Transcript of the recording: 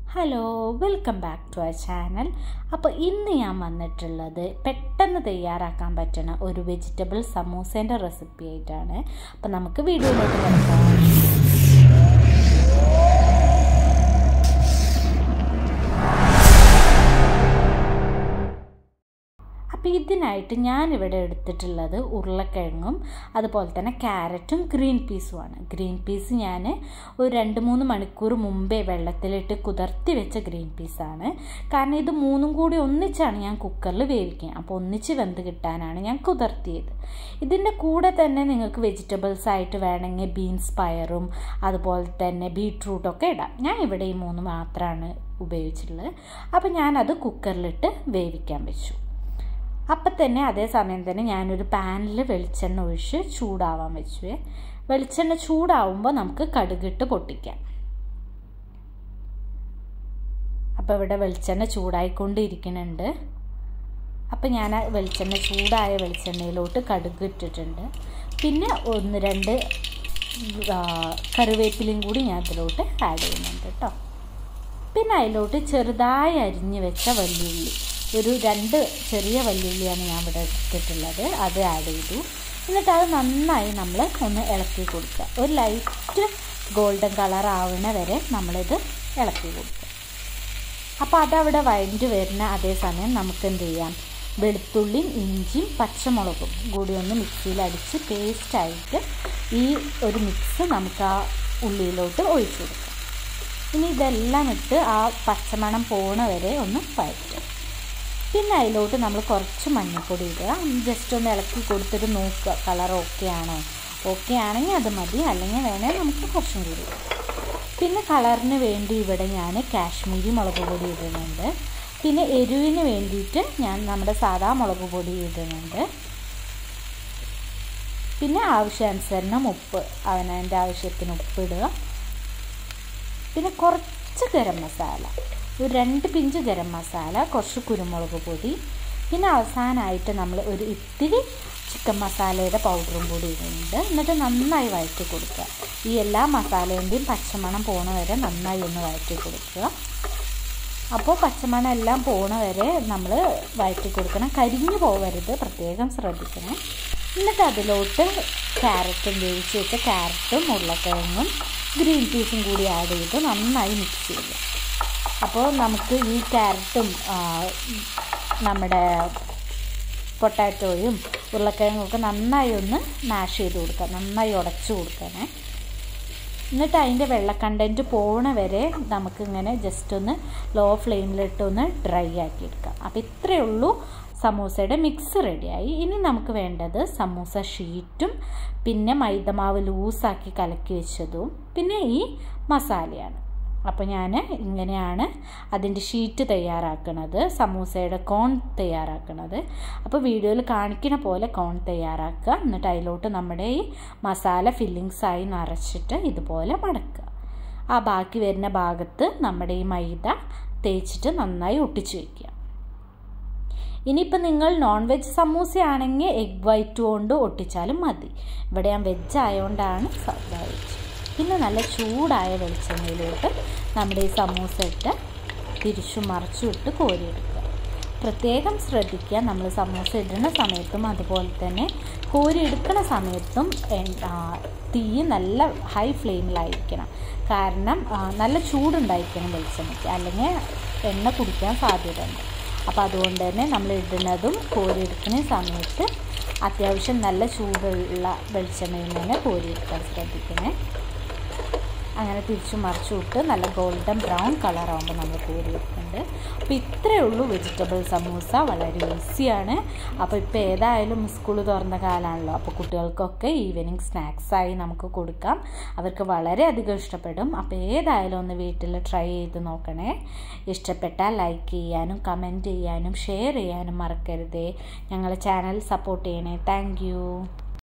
hello welcome back to our channel അപ്പോൾ ഇന്ന് ഞാൻ വന്നിട്ടുള്ളത് പെട്ടെന്ന് തയ്യാറാക്കാൻ പറ്റുന്ന ഒരു വെജിറ്റബിൾ സമൂസേൻ്റെ റെസിപ്പി ആയിട്ടാണ് അപ്പോൾ നമുക്ക് വീഡിയോയിലോട്ട് കിടക്കാം അപ്പോൾ ഇതിനായിട്ട് ഞാനിവിടെ എടുത്തിട്ടുള്ളത് ഉരുളക്കിഴങ്ങും അതുപോലെ തന്നെ ക്യാരറ്റും ഗ്രീൻ പീസുമാണ് ഗ്രീൻ പീസ് ഞാൻ ഒരു രണ്ട് മൂന്ന് മണിക്കൂർ മുമ്പേ വെള്ളത്തിലിട്ട് കുതിർത്തി വെച്ച ഗ്രീൻ പീസാണ് കാരണം ഇത് മൂന്നും കൂടി ഒന്നിച്ചാണ് ഞാൻ കുക്കറിൽ വേവിക്കുക അപ്പോൾ ഒന്നിച്ച് വെന്ത് കിട്ടാനാണ് ഞാൻ കുതിർത്തിയത് ഇതിൻ്റെ കൂടെ തന്നെ നിങ്ങൾക്ക് വെജിറ്റബിൾസ് ആയിട്ട് വേണമെങ്കിൽ ബീൻസ് പയറും അതുപോലെ തന്നെ ബീട്രൂട്ടൊക്കെ ഇടാം ഞാൻ ഇവിടെ ഈ മൂന്ന് മാത്രമാണ് ഉപയോഗിച്ചിട്ടുള്ളത് അപ്പോൾ ഞാനത് കുക്കറിലിട്ട് വേവിക്കാൻ വെച്ചു അപ്പം തന്നെ അതേ സമയം തന്നെ ഞാനൊരു പാനിൽ വെളിച്ചെണ്ണ ഒഴിച്ച് ചൂടാവാൻ വെച്ചു വെളിച്ചെണ്ണ ചൂടാവുമ്പോൾ നമുക്ക് കടുകിട്ട് പൊട്ടിക്കാം അപ്പോൾ ഇവിടെ വെളിച്ചെണ്ണ ചൂടായിക്കൊണ്ടിരിക്കുന്നുണ്ട് അപ്പം ഞാൻ വെളിച്ചെണ്ണ ചൂടായ വെളിച്ചെണ്ണയിലോട്ട് കടുക് ഇട്ടിട്ടുണ്ട് പിന്നെ ഒന്ന് രണ്ട് കറിവേപ്പിലയും കൂടി ഞാൻ ഇതിലോട്ട് ആഡ് ചെയ്യുന്നുണ്ട് കേട്ടോ പിന്നെ അതിലോട്ട് ചെറുതായി അരിഞ്ഞ് വെച്ച വെള്ളുള്ളി ഒരു രണ്ട് ചെറിയ വെല്ലുള്ളിയാണ് ഞാൻ ഇവിടെ എടുത്തിട്ടുള്ളത് അത് ആഡ് ചെയ്തു എന്നിട്ട് അത് നന്നായി നമ്മൾ ഒന്ന് ഇളക്കി കൊടുക്കുക ഒരു ലൈറ്റ് ഗോൾഡൻ കളർ ആവുന്ന വരെ നമ്മളിത് ഇളക്കി കൊടുക്കുക അപ്പോൾ അതവിടെ വഴഞ്ഞ് വരുന്ന അതേ സമയം നമുക്ക് എന്ത് ചെയ്യാം വെളുത്തുള്ളിയും ഇഞ്ചിയും പച്ചമുളകും കൂടി ഒന്ന് മിക്സിയിൽ അടിച്ച് പേസ്റ്റായിട്ട് ഈ ഒരു മിക്സ് നമുക്ക് ആ ഉള്ളിയിലോട്ട് ഒഴിച്ചു കൊടുക്കാം ഇനി ഇതെല്ലാം ഇട്ട് ആ പച്ചമണം പോണ വരെ ഒന്ന് വഴറ്റുക പിന്നെ അതിലോട്ട് നമ്മൾ കുറച്ച് മഞ്ഞൾപ്പൊടി ഇടുക ജസ്റ്റ് ഒന്ന് ഇളക്കി കൊടുത്തിട്ട് നോക്കുക കളർ ഓക്കെ ആണോ ഓക്കെ ആണെങ്കിൽ അത് മതി അല്ലെങ്കിൽ വേണേൽ നമുക്ക് കുറച്ചും കൂടി പിന്നെ കളറിന് വേണ്ടി ഇവിടെ ഞാൻ കാശ്മീരി മുളക് പൊടി ഇടുന്നുണ്ട് പിന്നെ എരിവിന് വേണ്ടിയിട്ട് ഞാൻ നമ്മുടെ സാധാ മുളക് പൊടി ഇടുന്നുണ്ട് പിന്നെ ആവശ്യാനുസരണം ഉപ്പ് അവനതിൻ്റെ ആവശ്യത്തിന് ഉപ്പ് ഇടുക പിന്നെ കുറച്ച് ഗരം മസാല ഒരു രണ്ട് പിഞ്ച് ഗരം മസാല കുറച്ച് കുരുമുളക് പൊടി പിന്നെ അവസാനമായിട്ട് നമ്മൾ ഒരു ഇത്തിരി ചിക്കൻ മസാലയുടെ പൗഡറും കൂടി ഇടുന്നുണ്ട് എന്നിട്ട് നന്നായി വഴറ്റി കൊടുക്കുക ഈ എല്ലാ മസാലേൻ്റെയും പച്ചമണം പോണ വരെ നന്നായി ഒന്ന് വഴറ്റി കൊടുക്കുക അപ്പോൾ പച്ചമണം എല്ലാം പോണ വരെ നമ്മൾ വഴറ്റി കൊടുക്കണം കരിഞ്ഞു പോകരുത് പ്രത്യേകം ശ്രദ്ധിക്കണം എന്നിട്ട് അതിലോട്ട് ക്യാരറ്റും വേവിച്ച് വെച്ച ക്യാരറ്റും ഉരുളക്കിഴങ്ങും ഗ്രീൻ പീസും കൂടി ആഡ് ചെയ്ത് നന്നായി മിക്സ് ചെയ്യുക അപ്പോൾ നമുക്ക് ഈ ക്യാരറ്റും നമ്മുടെ പൊട്ടാറ്റോയും ഉരുളക്കിഴങ്ങും ഒക്കെ നന്നായി ഒന്ന് മാഷ് ചെയ്ത് കൊടുക്കുക നന്നായി ഉടച്ചു കൊടുക്കണേ എന്നിട്ട് അതിൻ്റെ വെള്ള കണ്ടൻറ്റ് പോണ വരെ നമുക്കിങ്ങനെ ജസ്റ്റ് ഒന്ന് ലോ ഫ്ലെയിമിലിട്ട് ഒന്ന് ഡ്രൈ ആക്കി എടുക്കാം അപ്പോൾ ഇത്രയേ ഉള്ളൂ സമൂസയുടെ മിക്സ് റെഡിയായി ഇനി നമുക്ക് വേണ്ടത് സമൂസ ഷീറ്റും പിന്നെ മൈദമാവ് ലൂസാക്കി കലക്കി വെച്ചതും പിന്നെ ഈ മസാലയാണ് അപ്പോൾ ഞാൻ ഇങ്ങനെയാണ് അതിൻ്റെ ഷീറ്റ് തയ്യാറാക്കുന്നത് സമൂസയുടെ കോൺ തയ്യാറാക്കുന്നത് അപ്പോൾ വീഡിയോയിൽ കാണിക്കുന്ന പോലെ കോൺ തയ്യാറാക്കുക എന്നിട്ട് അതിലോട്ട് നമ്മുടെ ഈ മസാല ഫില്ലിങ്സായി നിറച്ചിട്ട് ഇതുപോലെ മടക്കുക ആ ബാക്കി വരുന്ന ഭാഗത്ത് നമ്മുടെ ഈ മൈദ തേച്ചിട്ട് നന്നായി ഒട്ടിച്ചു വയ്ക്കുക ഇനിയിപ്പോൾ നിങ്ങൾ നോൺ വെജ് സമൂസയാണെങ്കിൽ എഗ് വൈറ്റ് കൊണ്ട് ഒട്ടിച്ചാലും മതി ഇവിടെ ഞാൻ വെജ് ആയതുകൊണ്ടാണ് സാധാ വെജ് പിന്നെ നല്ല ചൂടായ വെളിച്ചെണ്ണയിലോട്ട് നമ്മുടെ ഈ സമൂസ ഇട്ട് തിരിച്ചു മറിച്ചു ഇട്ട് കോരിയെടുക്കുക പ്രത്യേകം ശ്രദ്ധിക്കുക നമ്മൾ സമൂസ ഇടുന്ന സമയത്തും അതുപോലെ തന്നെ കോരി എടുക്കുന്ന സമയത്തും തീ നല്ല ഹൈ ഫ്ലെയിമിലായിരിക്കണം കാരണം നല്ല ചൂടുണ്ടായിരിക്കണം വെളിച്ചെണ്ണയ്ക്ക് അല്ലെങ്കിൽ എണ്ണ കുടിക്കാൻ സാധ്യതയുണ്ട് അപ്പോൾ അതുകൊണ്ട് തന്നെ നമ്മൾ ഇടുന്നതും കോരിയെടുക്കുന്ന സമയത്ത് അത്യാവശ്യം നല്ല ചൂടുള്ള വെളിച്ചെണ്ണയിൽ തന്നെ കോരിയെടുക്കാൻ ശ്രദ്ധിക്കണേ അങ്ങനെ തിരിച്ചു മറിച്ചു വിട്ട് നല്ല ഗോൾഡൻ ബ്രൗൺ കളറാകുമ്പോൾ നമ്മൾ കോരി വെക്കുന്നുണ്ട് അപ്പോൾ ഇത്രയേ ഉള്ളൂ വെജിറ്റബിൾ സമൂസ വളരെ ഈസിയാണ് അപ്പോൾ ഇപ്പോൾ ഏതായാലും സ്കൂൾ തുറന്ന കാലമാണല്ലോ അപ്പോൾ കുട്ടികൾക്കൊക്കെ ഈവനിങ് സ്നാക്സായി നമുക്ക് കൊടുക്കാം അവർക്ക് വളരെയധികം ഇഷ്ടപ്പെടും അപ്പോൾ ഏതായാലും ഒന്ന് വീട്ടിൽ ട്രൈ ചെയ്ത് നോക്കണേ ഇഷ്ടപ്പെട്ടാൽ ലൈക്ക് ചെയ്യാനും കമൻറ്റ് ചെയ്യാനും ഷെയർ ചെയ്യാനും മറക്കരുതേ ഞങ്ങളെ ചാനൽ സപ്പോർട്ട് ചെയ്യണേ താങ്ക്